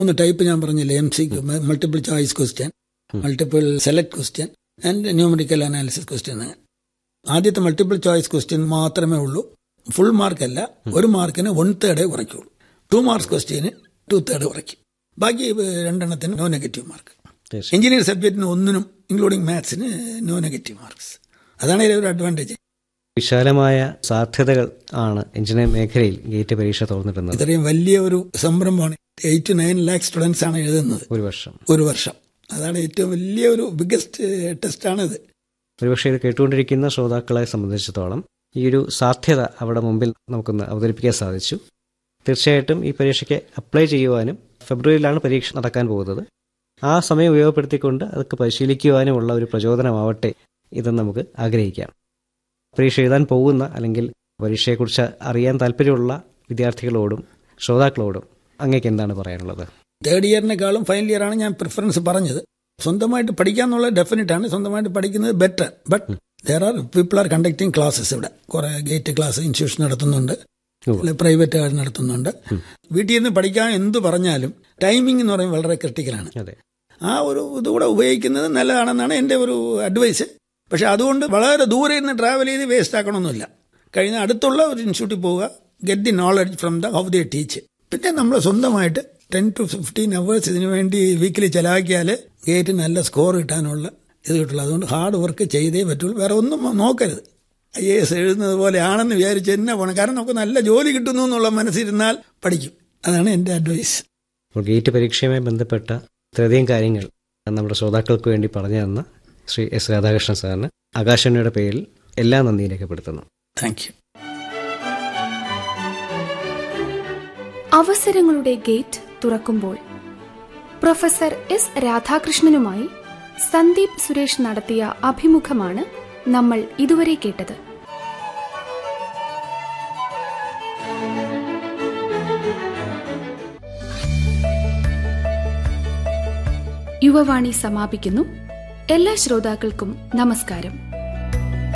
മൂന്ന് ടൈപ്പ് ഞാൻ പറഞ്ഞില്ലേ M C multiple choice question multiple select question and numerical analysis question ആദ്യത്തെ multiple choice question മാത്രമേ ഉള്ളൂ ഫുൾ മാർക്ക് അല്ല ഒരു മാർക്കിന് വൺ തേർഡേ കുറയ്ക്കുള്ളൂ ടു മാർക്സ് ക്വസ്റ്റ്യന് ടു തേർഡ് കുറയ്ക്കും ബാക്കി രണ്ടെണ്ണത്തിന് നോ നെഗറ്റീവ് മാർക്ക് തീർച്ചയായും എഞ്ചിനീയറിംഗ് സബ്ജക്റ്റിന് ഒന്നിനും ഇൻക്ലൂഡിംഗ് മാത്സിന് നോ നെഗറ്റീവ് മാർക്സ് അതാണ് ഇതിലെ ഒരു അഡ്വാൻറ്റേജ് വിശാലമായ സാധ്യതകൾ ആണ് എഞ്ചിനീയറിംഗ് മേഖലയിൽ ഗേറ്റ് പരീക്ഷ തുറന്നിട്ടുന്നത് ഇത്രയും വലിയ ഒരു സംരംഭമാണ് eight two nine lakh students ആണ് എഴുതുന്നത് ഒരു വർഷം ഒരു വർഷം അതാണ് ഏറ്റവും വലിയ ഒരു ബിഗ്ഗസ്റ്റ് ടെസ്റ്റാണിത് ഒരുപക്ഷെ ഇത് കേട്ടുകൊണ്ടിരിക്കുന്ന ശ്രോതാക്കളെ സംബന്ധിച്ചിടത്തോളം ഈ ഒരു സാധ്യത അവിടെ മുമ്പിൽ നമുക്കൊന്ന് അവതരിപ്പിക്കാൻ സാധിച്ചു തീർച്ചയായിട്ടും ഈ പരീക്ഷയ്ക്ക് അപ്ലൈ ചെയ്യുവാനും ഫെബ്രുവരിയിലാണ് പരീക്ഷ നടക്കാൻ പോകുന്നത് ആ സമയം ഉപയോഗപ്പെടുത്തിക്കൊണ്ട് അതൊക്കെ പരിശീലിക്കുവാനുമുള്ള ഒരു പ്രചോദനമാവട്ടെ ഇതെന്ന് നമുക്ക് ആഗ്രഹിക്കാം പരീക്ഷ എഴുതാൻ പോകുന്ന അല്ലെങ്കിൽ പരീക്ഷയെക്കുറിച്ച് അറിയാൻ താല്പര്യമുള്ള വിദ്യാർത്ഥികളോടും ശ്രോതാക്കളോടും അങ്ങേക്ക് എന്താണ് പറയാനുള്ളത് തേർഡ് ഇയറിനേക്കാളും ഫൈനൽ ഇയർ ആണ് ഞാൻ പ്രിഫറൻസ് പറഞ്ഞത് സ്വന്തമായിട്ട് പഠിക്കാന്നുള്ള ഡെഫിനറ്റ് ആണ് സ്വന്തമായിട്ട് പഠിക്കുന്നത് better but there are people are conducting classes ഇവിടെ കുറെ ഗേറ്റ് ക്ലാസ് ഇൻസ്റ്റിറ്റ്യൂഷൻ നടത്തുന്നുണ്ട് ഉവ്വ്. പ്രൈവറ്റ് ആയിട്ട് നടത്തുന്നുണ്ട് വീട്ടിൽ നിന്ന് പഠിക്കാൻ എന്ത് പറഞ്ഞാലും ടൈമിംഗ് എന്ന് പറയുന്നത് വളരെ ക്രിട്ടിക്കലാണ് അതെ ആ ഒരു ഇതുകൂടെ ഉപയോഗിക്കുന്നത് നല്ലതാണെന്നാണ് എൻ്റെ ഒരു അഡ്വൈസ് പക്ഷെ അതുകൊണ്ട് വളരെ ദൂരെ നിന്ന് ട്രാവൽ ചെയ്ത് വേസ്റ്റ് ആക്കണമെന്നില്ല കഴിഞ്ഞ അടുത്തുള്ള ഒരു ഇൻസ്റ്റിറ്റ്യൂട്ടിൽ പോവുക get the knowledge from the how the teach പിന്നെ നമ്മൾ സ്വന്തമായിട്ട് ടെൻ ടു ഫിഫ്റ്റീൻ അവേഴ്സ് ഇതിനു വേണ്ടി വീക്കിലി ചെലവാക്കിയാൽ ഗേറ്റ് നല്ല സ്കോർ കിട്ടാനുള്ള ഇത് കിട്ടുള്ളൂ അതുകൊണ്ട് ഹാർഡ് വർക്ക് ചെയ്തേ പറ്റുള്ളൂ വേറെ ഒന്നും നോക്കരുത് ഐ എ എസ് എഴുതുന്നത് പോലെയാണെന്ന് വിചാരിച്ച് തന്നെ പോകണം കാരണം നമുക്ക് നല്ല ജോലി കിട്ടുന്നു എന്നുള്ള മനസ്സിരുന്നാൽ പഠിക്കും അതാണ് എൻ്റെ അഡ്വൈസ് അപ്പോൾ ഗേറ്റ് പരീക്ഷയുമായി ബന്ധപ്പെട്ട ഇത്രയധികം കാര്യങ്ങൾ നമ്മുടെ ശ്രോതാക്കൾക്ക് വേണ്ടി പറഞ്ഞു തന്ന ശ്രീ എസ് രാധാകൃഷ്ണൻ സാറിന് ആകാശവാണിയുടെ പേരിൽ എല്ലാ നന്ദിയും രേഖപ്പെടുത്തുന്നു താങ്ക് യു അവസരങ്ങളുടെ ഗേറ്റ് തുറക്കുമ്പോൾ പ്രൊഫസർ എസ് രാധാകൃഷ്ണനുമായി സന്ദീപ് സുരേഷ് നടത്തിയ അഭിമുഖമാണ് നമ്മൾ ഇതുവരെ കേട്ടത് യുവവാണി സമാപിക്കുന്നു എല്ലാ ശ്രോതാക്കൾക്കും നമസ്കാരം